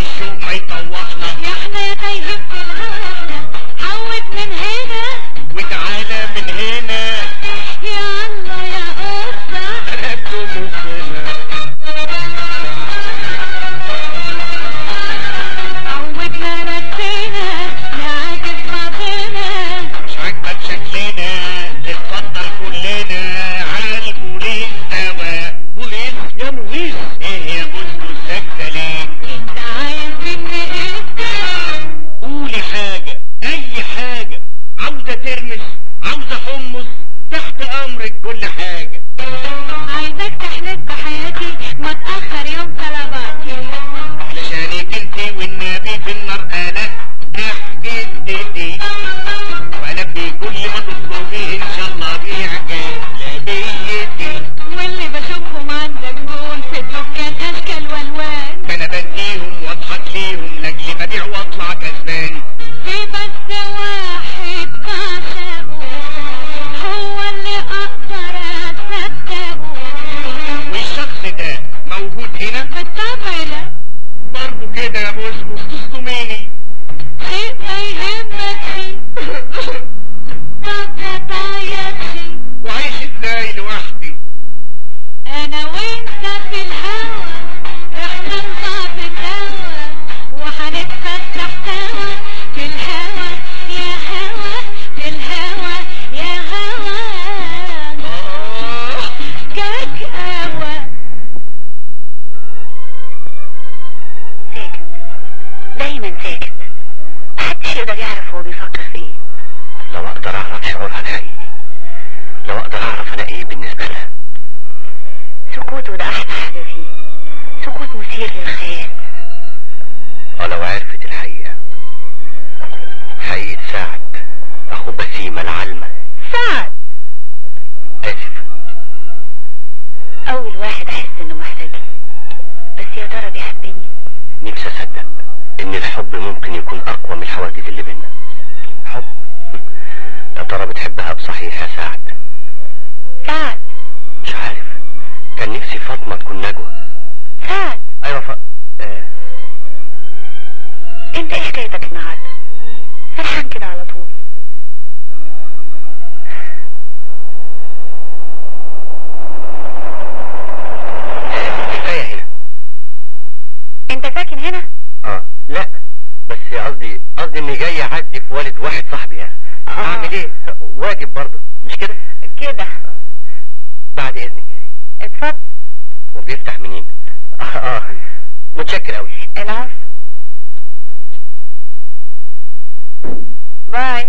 الشوق ما يطوحنا يا احنا تايهين في الهنا عود من هنا وتعالى من هنا يا الله يا قصة ركبوا مخنا عودنا نفسنا نعاكس بعضنا مش عاجبك شكلنا اتفضل كلنا على البوليس سوا بوليس يا مغيث ايه يا بوسكو ساكتة ليه انت عايز مني ايه قولي حاجة اي حاجة عاوزة ترمس عاوزة حمص تحت امرك كل حاجة عايزك تحلف بحياتي ما تأخر يوم طلباتي علشانك انتي والنبي في النار انا احجز ايدي والبي كل ما تطلبيه ان شاء الله بيعجب لبيتي واللي بشوفهم عندك دول في الدكان اشكال والوان ده انا بديهم واضحك ليهم لاجل ببيع واطلع كسبان في بس واحد بعشقه هو اللي اقدر اصدقه والشخص ده موجود هنا بالطبع لا برضه كده يا بوسكو تصدميني شيء ما يهمك شيء طب ما تعيطش وعايش ازاي لوحدي انا وانت في الهوا احنا نظبط دوا وهنتفتح سوا في الهوا يا هوا في الهوا يا هوا آه. جاك هوا ساكت دايما ساكت محدش يقدر يعرف هو بيفكر في ايه لو اقدر اعرف شعورها الحقيقي لو اقدر اعرف انا ايه بالنسبة لها سكوته ده احلى حاجة فيه سكوت مثير للخيال اه لو عرفت الحقيقة حقيقة سعد اخو بسيمة العلمة سعد اسف اول واحد احس انه محتاجني بس يا ترى بيحبني نفسي اصدق ان الحب ممكن يكون اقوى من الحواجز اللي بينا حب يا ترى بتحبها بصحيح يا سعد سعد مش عارف كان نفسي فاطمة تكون نجوى سعد ايوه ف... آه. انت ايه حكايتك النهارده فرحان كده على طول كفاية هنا انت ساكن هنا اه لا بس قصدي قصدي اني جاي اعزي في والد واحد صاحبي يعني آه. اعمل ايه واجب برضه مش كده كده بعد اذنك اتفضل وبيفتح منين اه, آه. متشكر قوي العفو باي